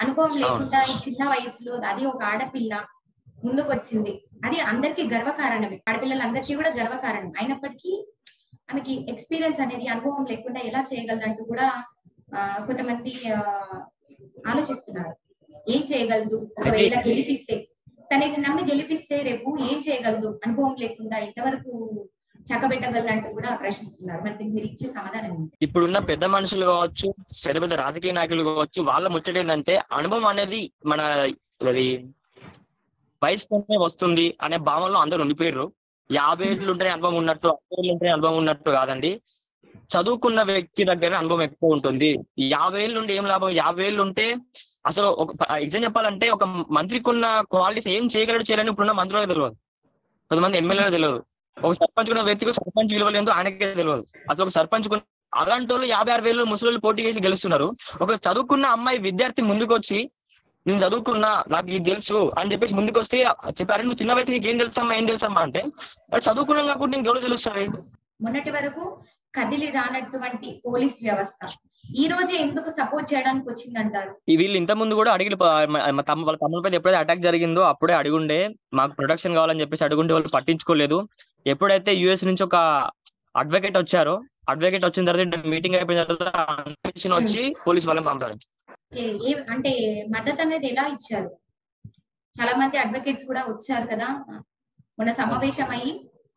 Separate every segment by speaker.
Speaker 1: అనుభవం లేకుండా ఈ చిన్న వయసులో అది ఒక ఆడపిల్ల ముందుకు వచ్చింది అది అందరికీ గర్వకారణమే ఆడపిల్లలందరికీ కూడా గర్వకారణం అయినప్పటికీ ఆమెకి ఎక్స్పీరియన్స్ అనేది అనుభవం లేకుండా ఎలా చేయగలదంటూ కూడా ఆ, కొంతమంది ఆ, ఆలోచిస్తున్నారు ఏం చేయగలదు ఒకవేళ గెలిపిస్తే తనని నమ్మి గెలిపిస్తే రేపు ఏం చేయగలదు అనుభవం లేకుండా ఇంతవరకు చక్కబెట్టగలదంటూ కూడా ప్రశ్నిస్తున్నారు మరి దీనికి మీరు ఇచ్చే సమాధానం ఏంటి
Speaker 2: ఇప్పుడున్న పెద్ద మనుషులు కావచ్చు పెద్ద పెద్ద రాజకీయ నాయకులు కావచ్చు వాళ్ళ ముచ్చట ఏంటంటే అనుభవం అనేది మన అది వయసుతోనే వస్తుంది అనే భావనలో అందరూ ఉండిపోయారు యాభై ఏళ్ళు ఉంటే అనుభవం ఉన్నట్టు అరవై ఏళ్ళు ఉంటే అనుభవం ఉన్నట్టు కాదండి చదువుకున్న వ్యక్తి దగ్గర అనుభవం ఎక్కువ ఉంటుంది ఈ యాభై ఏళ్ళు ఉంటే ఏం లాభం యాభై ఏళ్ళు ఉంటే అసలు ఒక ఎగ్జామ్ చెప్పాలంటే ఒక మంత్రికి ఉన్న క్వాలిటీస్ ఏం చేయగలడు చేయాలని ఇప్పుడున్న మంత్రులకు తెలియదు కొంతమంది ఎమ్మెల్యేలకు తెలియదు ఒక సర్పంచ్ ఉన్న వ్యక్తికి సర్పంచ్ విలువలు ఏందో ఆయనకే తెలియదు అసలు ఒక సర్పంచ్ కున్న- అలాంటి వాళ్ళు యాభై ఆరు వేలు ముసలి పోటీ చేసి గెలుస్తున్నారు ఒక చదువుకున్న అమ్మాయి విద్యార్థి ముందుకు వచ్చి నేను చదువుకున్నా నాకు ఇది తెలుసు అని చెప్పేసి ముందుకు వస్తే చెప్పారు నువ్వు చిన్న వయసు నీకు ఏం తెలుసమ్మా ఏం తెలుసమ్మా అంటే "మరి చదువుకున్నాం కాబట్టి నీకు ఎవరు తెలుస్తుంది
Speaker 1: మొన్నటి వరకు కదిలి రానటువంటి పోలీస్ వ్యవస్థ ఈ రోజే ఎందుకు సపోర్ట్ చేయడానికి వచ్చిందంటారు
Speaker 2: ఈ వీళ్ళు ఇంత ముందు కూడా అడిగి మా తమ్ము వాళ్ళ తమ్ముల పైన ఎప్పుడైతే అటాక్ జరిగిందో అప్పుడే అడిగుండే మాకు ప్రొటెక్షన్ కావాలని చెప్పేసి అడుగుంటే వాళ్ళు పట్టించుకోలేదు ఎప్పుడైతే యుఎస్ నుంచి ఒక అడ్వకేట్ వచ్చారో అడ్వకేట్ వచ్చిన తర్వాత మీటింగ్ అయిపోయిన తర్వాత అడ్మిషన్ వచ్చి పోలీస్ వాళ్ళని పంపారు
Speaker 1: ఏ ఏ- అంటే మద్దతు అనేది ఎలా ఇచ్చారు చాలా మంది అడ్వకేట్స్ కూడా వచ్చారు కదా మొన్న సమావేశం అయ్యి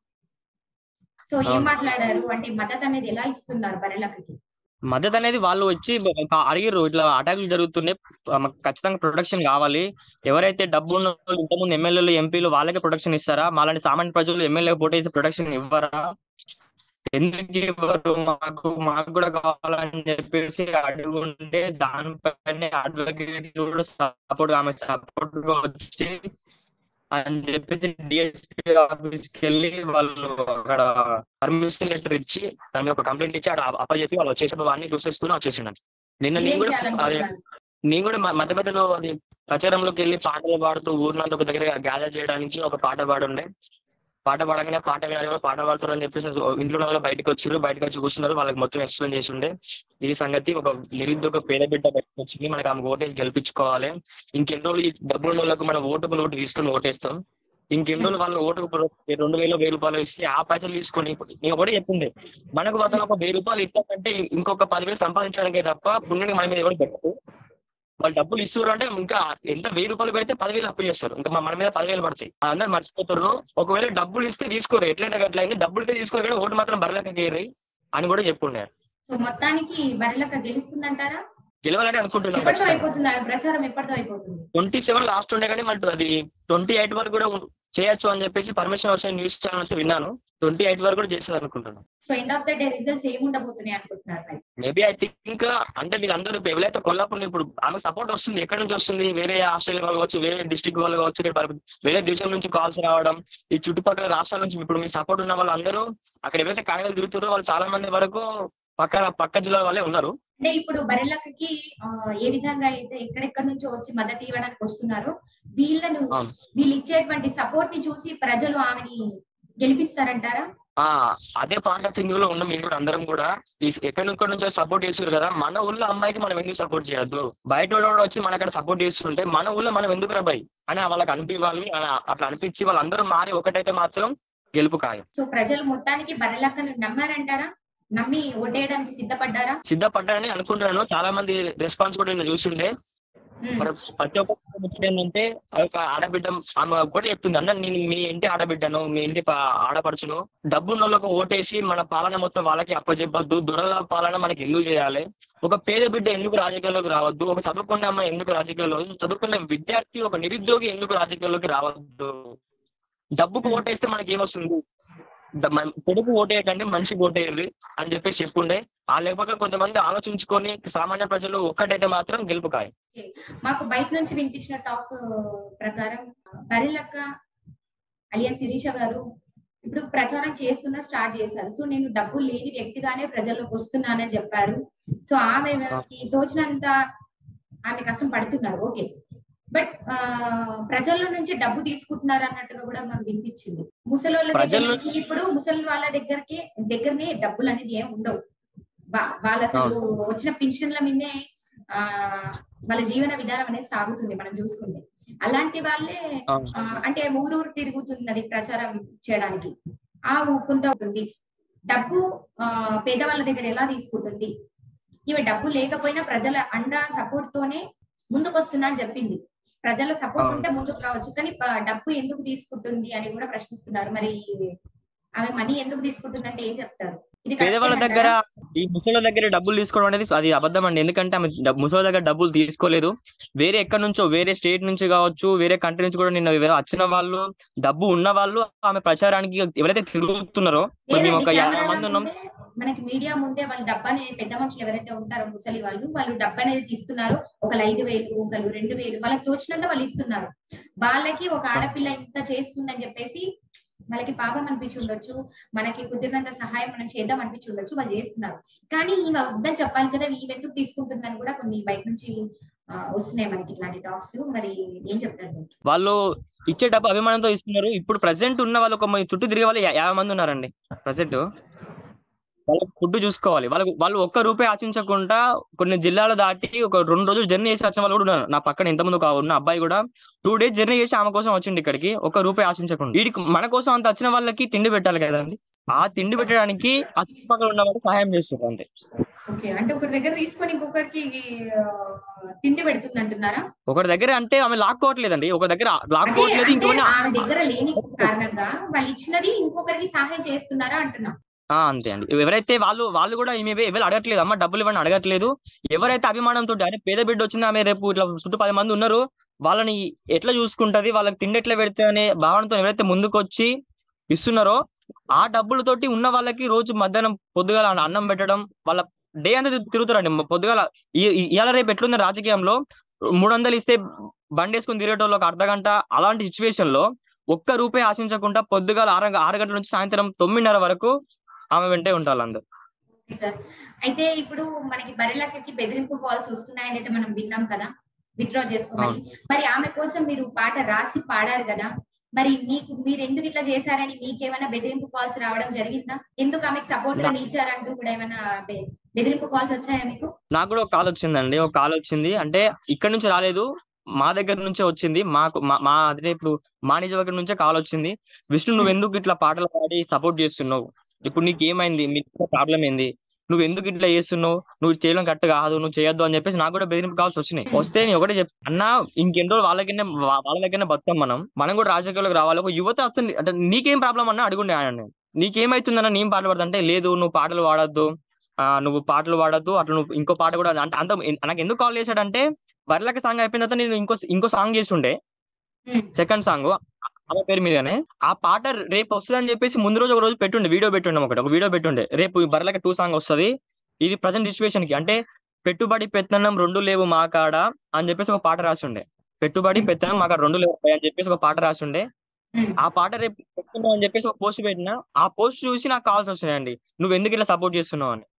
Speaker 1: సో ఏం
Speaker 2: అవును.
Speaker 1: మాట్లాడారు అంటే మద్దతు అనేది ఎలా ఇస్తున్నారు బర్రెలకి
Speaker 2: మద్దతు అనేది వాళ్ళు వచ్చి అడిగారు ఇట్లా అటాకులు జరుగుతున్నాయి మాకు ఖచ్చితంగా ప్రొటెక్షన్ కావాలి ఎవరైతే డబ్బు ఉన్న వాళ్ళు ఇంతకుముందు ఎమ్మెల్యేలు ఎంపీలు వాళ్ళకే ప్రొటెక్షన్ ఇస్తారా మాలాంటి సామాన్య ప్రజలు ఎమ్మెల్యే పోటీ ప్రొటెక్షన్ ఇవ్వరా ఎందుకు ఇవ్వరు మాకు మాకు కూడా కావాలని చెప్పేసి అడుగుంటే దానిపైన అడ్వకేట్ కూడా సపోర్ట్ ఆమె సపోర్ట్ గా వచ్చి అని చెప్పేసి డిఎస్పీ ఆఫీస్ కి వెళ్ళి వాళ్ళు అక్కడ పర్మిషన్ లెటర్ ఇచ్చి దాని మీద ఒక కంప్లైంట్ ఇచ్చి అక్కడ అప్పచెప్పి వాళ్ళు వచ్చేసి వాడిని చూసేస్తూనే వచ్చేసిండు నిన్న నేను
Speaker 1: ఏం
Speaker 2: కూడా అదే
Speaker 1: చేయాలనుకుంటున్నారు
Speaker 2: నేను కూడా మ- మధ్య మధ్యలో అది ప్రచారంలోకి వెళ్ళి పాటలు పాడుతూ ఊరినంత ఒక దగ్గర గ్యాదర్ చేయడానికి ఒక పాట పాడుండే పాట పాడగానే పాట వినాలి కూడా పాట పాడుతారు అని చెప్పేసి ఇంట్లో ఉన్న వాళ్ళు బయటకు వచ్చారు బయటకు వచ్చి కూర్చున్నారు వాళ్ళకి మొత్తం ఎక్స్ప్లెయిన్ చేసి ఉండే ఈ సంగతి ఒక నిరుద్యోగ పేద బిడ్డ బయటకు వచ్చింది మనకి ఆమె ఓటేసి గెలిపించుకోవాలి ఇంకెన్ని రోజులు ఈ డబ్బులు ఉన్న వాళ్ళకు మనం ఓటుకు నోటు తీసుకొని ఓటేస్తాం ఇంకెన్ని రోజులు వాళ్ళు ఓటుకు pro- రెండు వేలు వెయ్యి రూపాయలు ఇస్తే ఆ పైసలు తీసుకొని నేను కూడా చెప్పిండే మనకు అతను ఒక వెయ్యి రూపాయలు ఇస్తామంటే ఇంకొక పదివేలు సంపాదించడానికే తప్ప పుణ్యానికి మన మీద ఎవరు పెట్టదు వాళ్ళు డబ్బులు ఇస్తారు అంటే ఇంకా ఎంత వెయ్యి రూపాయలు పెడితే పదివేలు అప్పు చేస్తారు ఇంకా మన మీద పదివేలు పడతాయి అందరు మర్చిపోతారు ఒకవేళ డబ్బులు ఇస్తే తీసుకోరు ఎట్లయితే అట్లా అయింది డబ్బులు ఇస్తే తీసుకోరు కానీ ఓటు మాత్రం బరలేక గేరి అని కూడా చెప్పుండే
Speaker 1: సో మొత్తానికి బర్రెలక గెలుస్తుందంటారా
Speaker 2: గెలవాలని అనుకుంటున్నాం
Speaker 1: ఎప్పటితో అయిపోతుంది ఆ ప్రచారం ఎప్పటితో అయిపోతుంది
Speaker 2: ట్వంటీ సెవెన్ లాస్ట్ ఉండే కానీ మరి అది ట్వంటీ ఎయిట్ వరకు కూడా ఉం- చేయొచ్చు అని చెప్పేసి పర్మిషన్ వచ్చే న్యూస్ ఛానల్ అయితే విన్నాను ట్వంటీ ఎయిట్ వరకు కూడా చేస్తారు అనుకుంటున్నాను
Speaker 1: so end of the day results ఏముండబోతున్నాయి అనుకుంటున్నారు మరి
Speaker 2: మేబీ ఐ థింక్ అంటే వీళ్ళందరూ ఇప్పుడు ఎవరైతే కొల్లాపూర్ ఇప్పుడు ఆమె సపోర్ట్ వస్తుంది ఎక్కడి నుంచి వస్తుంది వేరే ఆస్ట్రేలియా వాళ్ళు కావచ్చు వేరే డిస్ట్రిక్ట్ వాళ్ళు కావచ్చు ఇక్కడ వేరే దేశం నుంచి కాల్స్ రావడం ఈ చుట్టుపక్కల రాష్ట్రాల నుంచి ఇప్పుడు మీ సపోర్ట్ ఉన్న వాళ్ళందరూ అక్కడ ఎవరైతే కాయలు తిరుగుతారో వాళ్ళు చాలా మంది వరకు పక్క పక్క జిల్లా వాళ్ళే ఉన్నారు
Speaker 1: అంటే ఇప్పుడు బర్రెలకి ఆ, ఏ విధంగా అయితే ఎక్కడెక్కడి నుంచో వచ్చి మద్దతు ఇవ్వడానికి వస్తున్నారో వీళ్ళను
Speaker 2: అవును.
Speaker 1: వీళ్ళు ఇచ్చేటువంటి సపోర్ట్ ని చూసి ప్రజలు ఆమెని గెలిపిస్తారంటారా
Speaker 2: ఆ అదే పాయింట్ ఆఫ్ థింగ్ లో ఉన్న మీరు కూడా అందరం కూడా ఈ ఎక్కడి నుంచి నుంచో సపోర్ట్ చేస్తారు కదా మన ఊళ్ళో అమ్మాయికి మనం ఎందుకు సపోర్ట్ చేయొద్దు బయట వాడు వచ్చి మన అక్కడ సపోర్ట్ చేస్తుంటే మన ఊళ్ళో మనం ఎందుకు రాబాయి అని వాళ్ళకి అనిపించాలి అని అట్లా అనిపించి వాళ్ళందరూ మారి ఒకటైతే మాత్రం గెలుపు ఖాయం
Speaker 1: సో ప్రజలు మొత్తానికి బర్రెలక్కను నమ్మారంటారా నమ్మి ఓటేయడానికి సిద్ధపడ్డారా
Speaker 2: సిద్ధపడ్డానని అనుకుంటున్నాను చాలా మంది రెస్పాన్స్ కూడా నేను చూసిండే
Speaker 1: ఉమ్.
Speaker 2: మరి ప్రతి ఒక్క ముచ్చట ఏంటంటే ఆ యొక్క ఆడబిడ్డ ఆమె కూడా చెప్తుంది అన్న నేను మీ ఇంటి ఆడబిడ్డను మీ ఇంటి పా- ఆడపడుచును డబ్బున్న వాళ్ళకు ఓటేసి మన పాలన మొత్తం వాళ్ళకి అప్పచెప్పద్దు దురద పాలన మనకి ఎందుకు చేయాలి ఒక పేద బిడ్డ ఎందుకు రాజకీయాల్లోకి రావద్దు ఒక చదువుకున్న అమ్మాయి ఎందుకు రాజకీయాల్లో చదువుకున్న విద్యార్థి ఒక నిరుద్యోగి ఎందుకు రాజకీయాల్లోకి రావద్దు డబ్బుకు ఓటేస్తే మనకి ఏమొస్తుంది ద- మన- కొడుకు ఓటేయకండి మనిషికి ఓటేయండి అని చెప్పేసి చెప్పుండే ఆ లేకపోతే కొంతమంది ఆలోచించుకొని సామాన్య ప్రజలు ఒక్కటైతే మాత్రం గెలుపు ఖాయం
Speaker 1: మాకు బయట నుంచి వినిపించిన టాక్ ప్రకారం బరిలక్క అలియా శిరీష గారు ఇప్పుడు ప్రచారం చేస్తున్న స్టార్ట్ చేశారు సో నేను డబ్బు లేని వ్యక్తిగానే ప్రజల్లోకి వస్తున్నానని చెప్పారు సో ఆమెకి తోచినంత ఆమె కష్టం పడుతున్నారు ఓకే బట్ ప్రజల నుంచి డబ్బు తీసుకుంటున్నారు అన్నట్టుగా కూడా మనకు వినిపించింది ముసలోళ్ళ దగ్గర
Speaker 2: ప్రజల
Speaker 1: నుంచి ఇప్పుడు ముసలి వాళ్ళ దగ్గరికి దగ్గరనే డబ్బులు అనేది ఏం ఉండవు వా- వాళ్ళ అసలు వచ్చిన పెన్షన్ల మీదే ఆ వాళ్ళ జీవన విధానం అనేది సాగుతుంది మనం చూసుకుంటే అలాంటి వాళ్ళే
Speaker 2: అవును.
Speaker 1: ఆ, అంటే ఊరూరు తిరుగుతున్నది ప్రచారం చేయడానికి ఆ ఊ- కొంత ఉంటుంది డబ్బు ఆ, పేదవాళ్ళ దగ్గర ఎలా తీసుకుంటుంది ఇవి డబ్బు లేకపోయినా ప్రజల అండ సపోర్ట్ తోనే ముందుకు వస్తున్నా అని చెప్పింది ప్రజల సపోర్ట్
Speaker 2: అవును.
Speaker 1: ఉంటే ముందుకు రావచ్చు కానీ ప- డబ్బు ఎందుకు తీసుకుంటుంది అని కూడా ప్రశ్నిస్తున్నారు మరి ఆమె మనీ ఎందుకు తీసుకుంటుంది అంటే ఏం చెప్తారు ఇది
Speaker 2: పేదవాళ్ళ
Speaker 1: కరెక్టే
Speaker 2: దగ్గర
Speaker 1: అంటారా?
Speaker 2: ఈ ముసలి దగ్గర డబ్బులు తీసుకోవడం అనేది అది అబద్ధం అండి ఎందుకంటే ఆమె డబ్- ముసలి దగ్గర డబ్బులు తీసుకోలేదు వేరే ఎక్కడి నుంచో వేరే స్టేట్ నుంచి కావచ్చు వేరే కంట్రీ నుంచి కూడా నిన్న ఎవరో వచ్చిన వాళ్ళు డబ్బు ఉన్న వాళ్ళు ఆమె ప్రచారానికి ఎవరైతే తిరుగుతున్నారో ఇప్పుడు మేము
Speaker 1: లేదండి,
Speaker 2: ఒక యాభై
Speaker 1: కెమెరాల
Speaker 2: మంది ఉన్నాం
Speaker 1: ముందే మనకి మీడియా ముందే వాళ్ళు డబ్బు అనేది పెద్ద మనుషులు ఎవరైతే ఉంటారో ముసలి వాళ్ళు వాళ్ళు డబ్బు అనేది తీస్తున్నారు ఒకళ్ళు ఐదు వేలు ఒకళ్ళు రెండు వేలు వాళ్ళకి తోచినంత వాళ్ళు ఇస్తున్నారు వాళ్ళకి ఒక ఆడపిల్ల ఇంత చేస్తుందని చెప్పేసి వాళ్ళకి పాపం అనిపించి ఉండొచ్చు మనకి కుదిరినంత సహాయం మనం చేద్దాం అనిపించి ఉండొచ్చు వాళ్ళు చేస్తున్నారు కానీ ఈమె వద్దని చెప్పాలి కదా ఈమె ఎందుకు తీసుకుంటుందని కూడా కొన్ని బయట నుంచి ఆ, వస్తున్నాయి మనకి ఇట్లాంటి టాక్స్ మరి ఏం చెప్తారు దీనికి?
Speaker 2: వాళ్ళు ఇచ్చే డబ్బు అభిమానంతో ఇస్తున్నారు ఇప్పుడు ప్రజెంట్ ఉన్న వాళ్ళు ఒక మ- చుట్టూ తిరిగే వాళ్ళు యా- యాభై మంది ఉన్నారండి ప్రజెంట్ వాళ్ళకి ఫుడ్ చూసుకోవాలి వాళ్ళకు వాళ్ళు ఒక్క రూపాయి ఆశించకుండా కొన్ని జిల్లాలు దాటి ఒక రెండు రోజులు జర్నీ చేసి వచ్చిన వాళ్ళు కూడా ఉన్నారు నా పక్కన ఇంతమంది ఒక ఉన్న అబ్బాయి కూడా టూ డేస్ జర్నీ చేసి ఆమె కోసం వచ్చింది ఇక్కడికి ఒక రూపాయి ఆశించకుండా వీడికి మన కోసం అంత వచ్చిన వాళ్ళకి తిండి పెట్టాలి కదండి ఆ తిండి పెట్టడానికి ఆ చుట్టుపక్కల ఉన్న వాళ్ళు సహాయం చేస్తారు అంతే
Speaker 1: ఓకే అంటే ఒకరి దగ్గర తీసుకొని ఇంకొకరికి ఆ, తిండి పెడుతుంది అంటున్నారా
Speaker 2: ఒకరి దగ్గర అంటే ఆమె లాక్కోవట్లేదండి ఒక దగ్గర
Speaker 1: అంటే
Speaker 2: లాక్కోవట్లేదు
Speaker 1: అంటే
Speaker 2: ఇంకొన్ని
Speaker 1: ఆమె దగ్గర లేని కారణంగా వాళ్ళు ఇచ్చినది ఇంకొకరికి సహాయం చేస్తున్నారా అంటున్నా
Speaker 2: ఆ అంతే అండి ఎవరైతే వాళ్ళు వాళ్ళు కూడా ఈమె ఎవరు అడగట్లేదు అమ్మ డబ్బులు ఇవ్వండి అడగట్లేదు ఎవరైతే అభిమానంతో అరే పేద బిడ్డ వచ్చింది ఆమె రేపు ఇట్లా చుట్టూ పది మంది ఉన్నారు వాళ్ళని ఎట్లా చూసుకుంటది వాళ్ళకి తిండి ఎట్లా పెడితే అనే భావనతో ఎవరైతే ముందుకు వచ్చి ఇస్తున్నారో ఆ డబ్బులతోటి ఉన్న వాళ్ళకి రోజు మధ్యాహ్నం పొద్దుగాల అన్నం పెట్టడం వాళ్ళ డే అంతా తి- తిరుగుతారండి మ- పొద్దుగాల ఈ- ఈ- ఇవాళ రేపు ఎట్లుంది రాజకీయంలో మూడు వందలు ఇస్తే బండి వేసుకుని తిరిగేటోళ్ళు ఒక అర్ధ గంట అలాంటి సిచ్యువేషన్ లో ఒక్క రూపాయి ఆశించకుండా పొద్దుగాల ఆరు ఆరు గంటల నుంచి సాయంత్రం తొమ్మిదిన్నర వరకు ఆమె వెంటే ఉంటారు అందరు
Speaker 1: ఓకే సార్ అయితే ఇప్పుడు మనకి బరిలక్కకి బెదిరింపు కాల్స్ వస్తున్నాయని అయితే మనం విన్నాం కదా విత్డ్రా చేసుకోమని మరి ఆమె కోసం మీరు పాట రాసి పాడారు కదా మరి మీకు మీరు ఎందుకు ఇట్లా చేశారని మీకేమైనా బెదిరింపు కాల్స్ రావడం జరిగిందా ఎందుకు ఆమెకు సపోర్ట్ గా నిలిచారంటూ కూడా ఏమైనా బె- బెదిరింపు కాల్స్ వచ్చాయా మీకు
Speaker 2: నాకు కూడా ఒక కాల్ వచ్చిందండి ఒక కాల్ వచ్చింది అంటే ఇక్కడ నుంచి రాలేదు మా దగ్గర నుంచే వచ్చింది మాకు మా మా అదే ఇప్పుడు మా నిజవర్గం నుంచే కాల్ వచ్చింది విష్ణు నువ్వు ఎందుకు ఇట్లా పాటలు పాడి సపోర్ట్ చేస్తున్నావు ఇప్పుడు నీకు ఏమైంది మీకు ప్రాబ్లం ఏంది నువ్వు ఎందుకు ఇట్లా చేస్తున్నావు నువ్వు చేయడం కరెక్ట్ కాదు నువ్వు చేయొద్దు అని చెప్పేసి నాకు కూడా బెదిరింపు కాల్స్ వచ్చినాయి వస్తే నేను ఒకటే చెప్ అన్న ఇంకెన్ని రోజులు వాళ్ళకనే వా- వాళ్ళ దగ్గరనే బతాం మనం మనం కూడా రాజకీయాలకు రావాలి ఒక యువత వస్తుంది అంటే నీకేం ప్రాబ్లం అన్న అడుగుండే ఆయన నేను. నీకేమైతుందన్న నేను పాటలు పాడదంటే లేదు నువ్వు పాటలు పాడొద్దు ఆ నువ్వు పాటలు పాడొద్దు అట్లా నువ్వు ఇంకో పాట కూడా అంటే అంత నాకు ఎందుకు కాల్ చేశాడంటే వరలక సాంగ్ అయిపోయిన తర్వాత నేను ఇంకో ఇంకో సాంగ్ చేస్తుండే
Speaker 1: ఉమ్,
Speaker 2: సెకండ్ సాంగ్ ఆమె పేరు మీదనే ఆ పాట రేపు వస్తుందని చెప్పేసి ముందు రోజు ఒక రోజు పెట్టుండే వీడియో పెట్టుండే ఒకటి ఒక వీడియో పెట్టుండే రేపు బర్లక టూ సాంగ్ వస్తది ఇది ప్రజెంట్ సిచ్యువేషన్ కి అంటే పెట్టుబడి పెత్తనం రెండు లేవు మా కాడ అని చెప్పేసి ఒక పాట రాసిండే పెట్టుబడి పెత్తనం మా కాడ రెండు లేవు అని చెప్పేసి ఒక పాట రాసిండే
Speaker 1: ఉమ్.
Speaker 2: ఆ పాట రేపు పెట్టుకుందాం అని చెప్పేసి ఒక పోస్ట్ పెట్టిన ఆ పోస్ట్ చూసి నాకు కాల్స్ వస్తున్నాయండి నువ్వు ఎందుకు ఇట్లా సపోర్ట్ చేస్తున్నావు అని